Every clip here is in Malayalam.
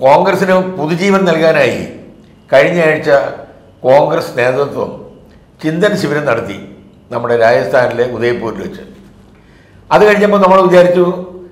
കോൺഗ്രസിന് പുതുജീവൻ നൽകാനായി കഴിഞ്ഞ ആഴ്ച കോൺഗ്രസ് നേതൃത്വം ചിന്തൻ ശിബിരം നടത്തി നമ്മുടെ രാജസ്ഥാനിലെ ഉദയ്പൂരിൽ വെച്ച് അത് കഴിഞ്ഞപ്പോൾ നമ്മൾ വിചാരിച്ചു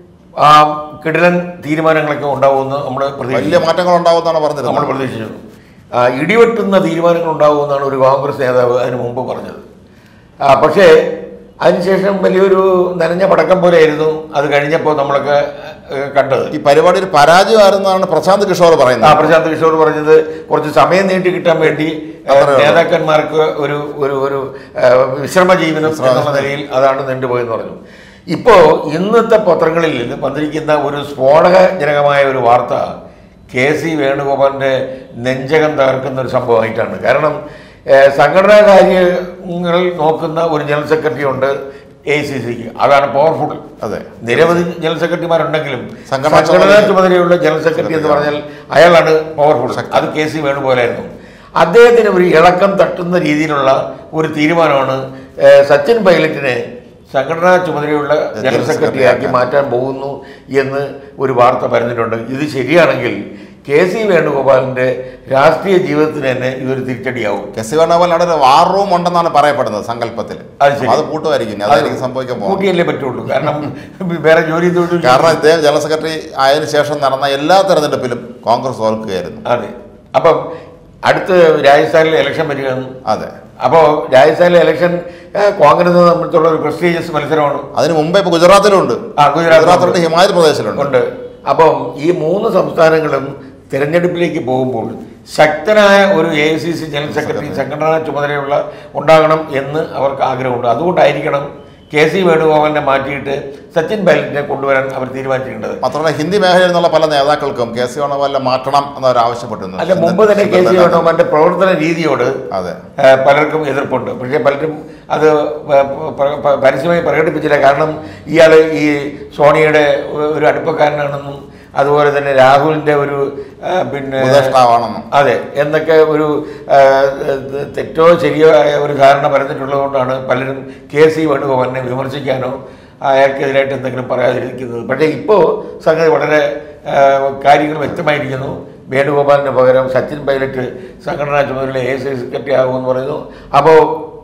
ആ കിടിലൻ തീരുമാനങ്ങളൊക്കെ ഉണ്ടാവുമെന്ന് നമ്മൾ വലിയ പ്രതീക്ഷിച്ചു മാറ്റങ്ങൾ ഉണ്ടാവുമെന്നാണ് നമ്മൾ പറഞ്ഞിരുന്നത് പ്രതീക്ഷിച്ചു ആ, ഇടിവെട്ടുന്ന തീരുമാനങ്ങൾ ഉണ്ടാവുമെന്നാണ് ഒരു കോൺഗ്രസ് നേതാവ് അതിന് മുമ്പ് പറഞ്ഞത് ആ, പക്ഷേ അതിനുശേഷം വലിയൊരു നനഞ്ഞ പടക്കം പോലെയായിരുന്നു അത് കഴിഞ്ഞപ്പോൾ നമ്മളൊക്കെ ഏഹ്, കണ്ടത് ഈ പരിപാടിയിൽ പരാജയമായിരുന്നാണ് പ്രശാന്ത് കിഷോർ ആ പറയുന്നത് പ്രശാന്ത് കിഷോർ പറഞ്ഞത് കുറച്ച് സമയം നീട്ടി കിട്ടാൻ വേണ്ടി ഏഹ്, അത്രേ ഉള്ളൂ. നേതാക്കന്മാർക്ക് ഒരു ഒരു ഒരു ഏഹ്, വിശ്രമ ജീവനം എന്നുള്ള നിലയിൽ അതാണ് നീണ്ടുപോയെന്ന് പറഞ്ഞു ഇപ്പോൾ ഇന്നത്തെ പത്രങ്ങളിൽ വന്നിരിക്കുന്ന ഒരു സ്ഫോടകജനകമായ ഒരു വാർത്ത കെ സി വേണുഗോപാലിൻ്റെ നെഞ്ചകം തകർക്കുന്ന ഒരു സംഭവമായിട്ടാണ് കാരണം ഏഹ്, സംഘടനാ കാര്യങ്ങൾ നോക്കുന്ന ഒരു ജനറൽ സെക്രട്ടറി ഉണ്ട് എ സി സിക്ക് അതാണ് പവർഫുൾ അതെ നിരവധി ജനറൽ സെക്രട്ടറിമാരുണ്ടെങ്കിലും സംഘടനാ സംഘടനാ ചുമതല- ചുമതലയുള്ള ജനറൽ സെക്രട്ടറി എന്ന് പറഞ്ഞാൽ അയാളാണ് പവർഫുൾ അത് കെ സി വേണുപോലായിരുന്നു അദ്ദേഹത്തിന് ഒരു ഇളക്കം തട്ടുന്ന രീതിയിലുള്ള ഒരു തീരുമാനമാണ് ഏഹ്, സച്ചിൻ പൈലറ്റിനെ സംഘടനാ ചുമതലയുള്ള ജനറൽ ജനറൽ സെക്രട്ടറി ആക്കി മാറ്റാൻ പോകുന്നു എന്ന് ഒരു വാർത്ത പറഞ്ഞിട്ടുണ്ട് ഇത് ശരിയാണെങ്കിൽ കെ സി വേണുഗോപാലിന്റെ രാഷ്ട്രീയ ജീവിതത്തിന് തന്നെ ഇതൊരു തിരിച്ചടിയാവും കെ സി വേണുഗോപാൽ അവിടെ ഒരു വാർ റൂം ഉണ്ടെന്നാണ് പറയപ്പെടുന്നത് സങ്കല്പത്തിൽ അത് ശരി. അത് പൂട്ടുമായിരിക്കും ഇനി. അതായിരിക്കും സംഭവിക്കാൻ പോകുന്നത് കൂട്ടിയല്ലേ പറ്റുള്ളൂ കാരണം വേറെ ജോലി തൊഴിൽ കാരണം ഇദ്ദേഹം ജനറൽ സെക്രട്ടറി ആയതിനു ശേഷം നടന്ന എല്ലാ തെരഞ്ഞെടുപ്പിലും കോൺഗ്രസ് തോൽക്കുകയായിരുന്നു അതെ അപ്പം അടുത്ത് രാജസ്ഥാനിൽ ഇലക്ഷൻ വരികയാണ് അതെ അപ്പോൾ രാജസ്ഥാനിലെ ഇലക്ഷൻ ഏഹ്, കോൺഗ്രസിനെ സംബന്ധിച്ചുള്ള ഒരു പ്രസ്റ്റീജിയസ് മത്സരമാണ് അതിന് മുമ്പേ ഇപ്പൊ ഗുജറാത്തിലുണ്ട് ആ, ഗുജറാത്തിലുണ്ട്. ഗുജറാത്തിലുണ്ട് ഹിമാചൽ പ്രദേശിലുണ്ട് ഉണ്ട് അപ്പം ഈ മൂന്ന് സംസ്ഥാനങ്ങളും തിരഞ്ഞെടുപ്പിലേക്ക് പോകുമ്പോൾ ശക്തനായ ഒരു A C C general secretary സംഘടനാ ചുമതലയുള്ള ഉണ്ടാകണം എന്ന് അവർക്ക് ആഗ്രഹമുണ്ട് അതുകൊണ്ടായിരിക്കണം കെ സി വേണുഗോപാലിനെ മാറ്റിയിട്ട് സച്ചിൻ പൈലറ്റിനെ കൊണ്ടുവരാൻ അവർ തീരുമാനിച്ചിട്ടുള്ളത് മാത്രമല്ല ഹിന്ദി മേഖലയിൽ നിന്നുള്ള പല നേതാക്കൾക്കും കെ സി വേണുഗോപാലിനെ മാറ്റണം എന്നവർ ആവശ്യപ്പെട്ടിരുന്നു അല്ല മുമ്പ് തന്നെ കെ സി വേണുഗോപാലിന്റെ പ്രവർത്തന രീതിയോട് അതെ ഏഹ് പലർക്കും എതിർപ്പുണ്ട് പക്ഷേ പലരും അത് പ- പ- പ- പരസ്യമായി പ്രകടിപ്പിച്ചില്ല കാരണം ഇയാൾ ഈ സോണിയുടെ ഒരു അടുപ്പക്കാരനാണെന്നും അതുപോലെ തന്നെ രാഹുലിൻ്റെ ഒരു ഏഹ് പിന്നെ ഉപദേഷ്ടാവാണെന്നും അതെ എന്നൊക്കെ ഒരു ഏഹ്, തെറ്റോ ശരിയോ ആയ ഒരു ധാരണ പരന്നിട്ടുള്ളത് കൊണ്ടാണ് പലരും കെ സി വേണുഗോപാലിനെ വിമർശിക്കാനോ അയാൾക്കെതിരായിട്ട് എന്തെങ്കിലും പറയാതിരിക്കുന്നത് പക്ഷേ ഇപ്പോൾ സംഗതി വളരെ ഏഹ്, കാര്യങ്ങൾ വ്യക്തമായിരിക്കുന്നു വേണുഗോപാലിന് പകരം സച്ചിൻ പൈലറ്റ് സംഘടനാ ചുമതല എ സി സെക്രട്ടറി ആകുമെന്ന് പറയുന്നു അപ്പോൾ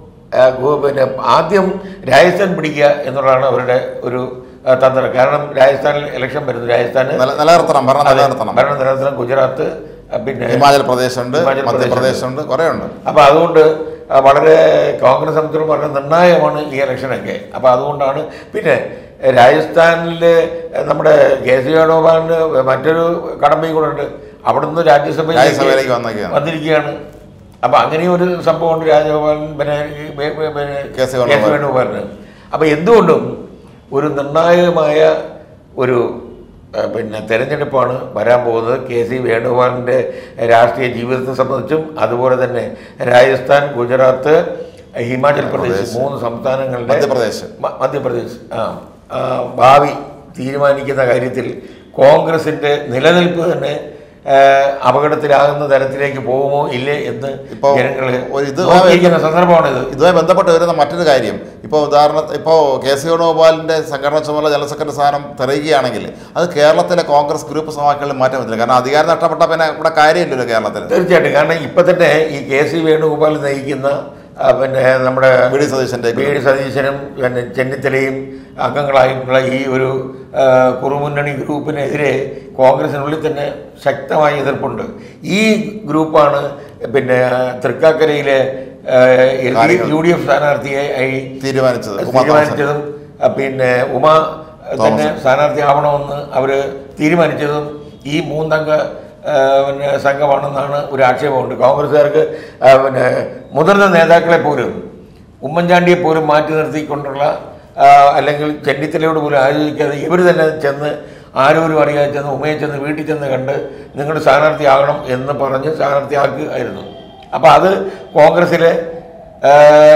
പിന്നെ ആദ്യം രാജസ്ഥാൻ പിടിക്കുക എന്നുള്ളതാണ് അവരുടെ ഒരു ആ, തന്ത്രം കാരണം രാജസ്ഥാനിൽ ഇലക്ഷൻ വരുന്നു രാജസ്ഥാന് നില- നിലനിർത്തണം ഭരണം അതെ, നിലനിർത്തണം ഭരണം നിലനിർത്തണം ഗുജറാത്ത് ആ, പിന്നെ ഹിമാചൽ പ്രദേശുണ്ട് ഹിമാചൽ മധ്യപ്രദേശുണ്ട് കുറേ ഉണ്ട് അപ്പോൾ അതുകൊണ്ട് ആ, വളരെ കോൺഗ്രസ് സംബന്ധിച്ചിടത്തോളം വളരെ നിർണായകമാണ് ഈ ഇലക്ഷനൊക്കെ അപ്പോൾ അതുകൊണ്ടാണ് പിന്നെ രാജസ്ഥാനിൽ നമ്മുടെ കെ സി വേണുഗോപാലിന് മറ്റൊരു കടമ്പയും കൂടെ ഉണ്ട് അവിടുന്ന് രാജ്യസഭയിലേക്ക് രാജ്യസഭയിലേക്ക് വന്നേക്കുകയാണ്. വന്നിരിക്കുകയാണ് അപ്പോൾ അങ്ങനെയും ഒരു സംഭവമുണ്ട് രാജഗോപാലൻ പിന്നെ ഈ ബെ- ബെ- പിന്നെ K C K C Venugopal. വേണുഗോപാലിന് അപ്പോൾ എന്തുകൊണ്ടും ഒരു നിർണായകമായ ഒരു ആ, പിന്നെ തെരഞ്ഞെടുപ്പാണ് വരാൻ പോകുന്നത് കെ സി വേണുഗോപാലിൻ്റെ രാഷ്ട്രീയ ജീവിതത്തെ സംബന്ധിച്ചും അതുപോലെ തന്നെ രാജസ്ഥാൻ ഗുജറാത്ത് ഹിമാചൽ പ്രദേശ് മൂന്ന് സംസ്ഥാനങ്ങളുടെ മധ്യപ്രദേശ് മ- മധ്യപ്രദേശ് ആ ആ, ഭാവി തീരുമാനിക്കുന്ന കാര്യത്തിൽ കോൺഗ്രസിൻ്റെ നിലനിൽപ്പ് തന്നെ ആ, അപകടത്തിലാകുന്ന തരത്തിലേക്ക് പോകുമോ ഇല്ലേ എന്ന് ഇപ്പോ ജനങ്ങൾ ഒരു ഇത് നോക്കിയിരിക്കുന്ന സന്ദർഭമാണിത് ഇതുമായി ബന്ധപ്പെട്ട് വരുന്ന മറ്റൊരു കാര്യം ഇപ്പോൾ ഉദാഹരണ ഇപ്പോൾ കെ സി വേണുഗോപാലിൻ്റെ സംഘടനാ ചുമതല ജനറൽ സെക്രട്ടറി സ്ഥാനം തെളിയുകയാണെങ്കിൽ അത് കേരളത്തിലെ കോൺഗ്രസ് ഗ്രൂപ്പ് സമാക്കളിൽ മാറ്റം പറ്റില്ല കാരണം അധികാരം നഷ്ടപ്പെട്ട പിന്നെ ഇവിടെ കാര്യമില്ലല്ലോ കേരളത്തിൽ തീർച്ചയായിട്ടും കാരണം ഇപ്പം തന്നെ ഈ കെ സി വേണുഗോപാൽ നയിക്കുന്ന ആ, പിന്നെ നമ്മുടെ വി ഡി സതീശൻ്റെ വി ഡി സതീശനും പിന്നെ ചെന്നിത്തലയും അംഗങ്ങളായിട്ടുള്ള ഈ ഒരു ആ, കുറുമുന്നണി ഗ്രൂപ്പിനെതിരെ കോൺഗ്രസിനുള്ളിൽ തന്നെ ശക്തമായ എതിർപ്പുണ്ട് ഈ ഗ്രൂപ്പാണ് പിന്നെ തൃക്കാക്കരയിലെ ആ, കാര്യങ്ങൾ. യു ഡി എഫ് സ്ഥാനാർത്ഥിയെ ആയി തീരുമാനിച്ചത് ഉമാ തോമസ്. തീരുമാനിച്ചതും ആ, പിന്നെ ഉമ തന്നെ സ്ഥാനാർത്ഥിയാവണമെന്ന് അവർ തീരുമാനിച്ചതും ഈ മൂന്നംഗ ആ, പിന്നെ സംഘമാണെന്നാണ് ഒരു ആക്ഷേപമുണ്ട് കോൺഗ്രസ്സുകാർക്ക് ആ, പിന്നെ മുതിർന്ന നേതാക്കളെ പോലും ഉമ്മൻചാണ്ടിയെ പോലും മാറ്റി നിർത്തിക്കൊണ്ടുള്ള ആ, അല്ലെങ്കിൽ ചെന്നിത്തലയോട് പോലും ആലോചിക്കാതെ ഇവർ തന്നെ ചെന്ന് ആരോരും അറിയാതെ ചെന്ന് ഉമ്മയെ ചെന്ന് വീട്ടിൽ ചെന്ന് കണ്ട് നിങ്ങൾ സ്ഥാനാർത്ഥിയാകണം എന്ന് പറഞ്ഞ് സ്ഥാനാർത്ഥിയാക്കുകയായിരുന്നു അപ്പോൾ അത് കോൺഗ്രസ്സിലെ ആ,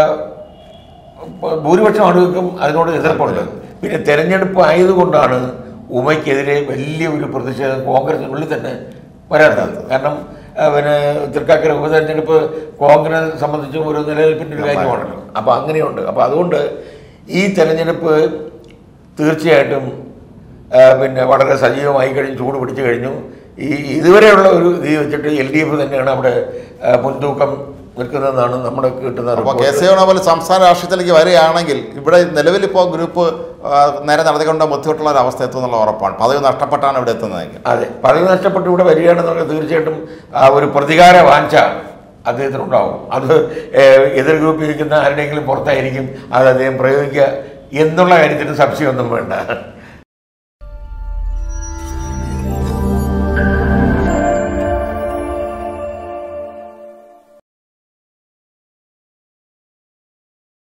ഭൂരിപക്ഷം ആളുകൾക്കും അതിനോട് എതിർപ്പുണ്ട് പിന്നെ തെരഞ്ഞെടുപ്പ് ആയതുകൊണ്ടാണ് ഉമയ്ക്കെതിരെ വലിയ ഒരു പ്രതിഷേധം കോൺഗ്രസിനുള്ളിൽ തന്നെ വരാത്തത് കാരണം ആ, പിന്നെ തൃക്കാക്കര ഉപതെരഞ്ഞെടുപ്പ് കോൺഗ്രസ് സംബന്ധിച്ചും ഒരു നിലനിൽപ്പിൻ്റെ ഒരു കാര്യമാണല്ലോ അപ്പോൾ അങ്ങനെയുണ്ട് അപ്പോൾ അതുകൊണ്ട് ഈ തെരഞ്ഞെടുപ്പ് തീർച്ചയായിട്ടും ആ, പിന്നെ വളരെ സജീവമായി കഴിഞ്ഞു ചൂട് പിടിച്ചു കഴിഞ്ഞു ഈ ഇതുവരെയുള്ള ഒരു ഇത് വെച്ചിട്ട് എൽ ഡി എഫ് തന്നെയാണ് അവിടെ ആ, മുൻതൂക്കം നിൽക്കുന്നതെന്നാണ് നമ്മുടെ കിട്ടുന്ന അപ്പോൾ report. കെ സി വേണുഗോപാൽ സംസ്ഥാന രാഷ്ട്രീയത്തിലേക്ക് വരികയാണെങ്കിൽ ഇവിടെ നിലവിൽ ഇപ്പോൾ ഗ്രൂപ്പ് ആ, നേരെ നടത്തിക്കൊണ്ട് ബുദ്ധിമുട്ടുള്ള ഒരു അവസ്ഥ എത്തുന്നുള്ള ഉറപ്പാണ് പദവി നഷ്ടപ്പെട്ടാണ് ഇവിടെ എത്തുന്നതെങ്കിൽ അതെ പദവി നഷ്ടപ്പെട്ട് ഇവിടെ വരികയാണെന്നുണ്ടെങ്കിൽ തീർച്ചയായിട്ടും ആ ഒരു പ്രതികാര വാഞ്ച അദ്ദേഹത്തിനുണ്ടാവും അത് ഏഹ്, എതിർ ഗ്രൂപ്പിൽ ഇരിക്കുന്ന ആരുടെയെങ്കിലും പുറത്തായിരിക്കും അത് അദ്ദേഹം പ്രയോഗിക്കുക എന്നുള്ള കാര്യത്തിന് സംശയമൊന്നും വേണ്ട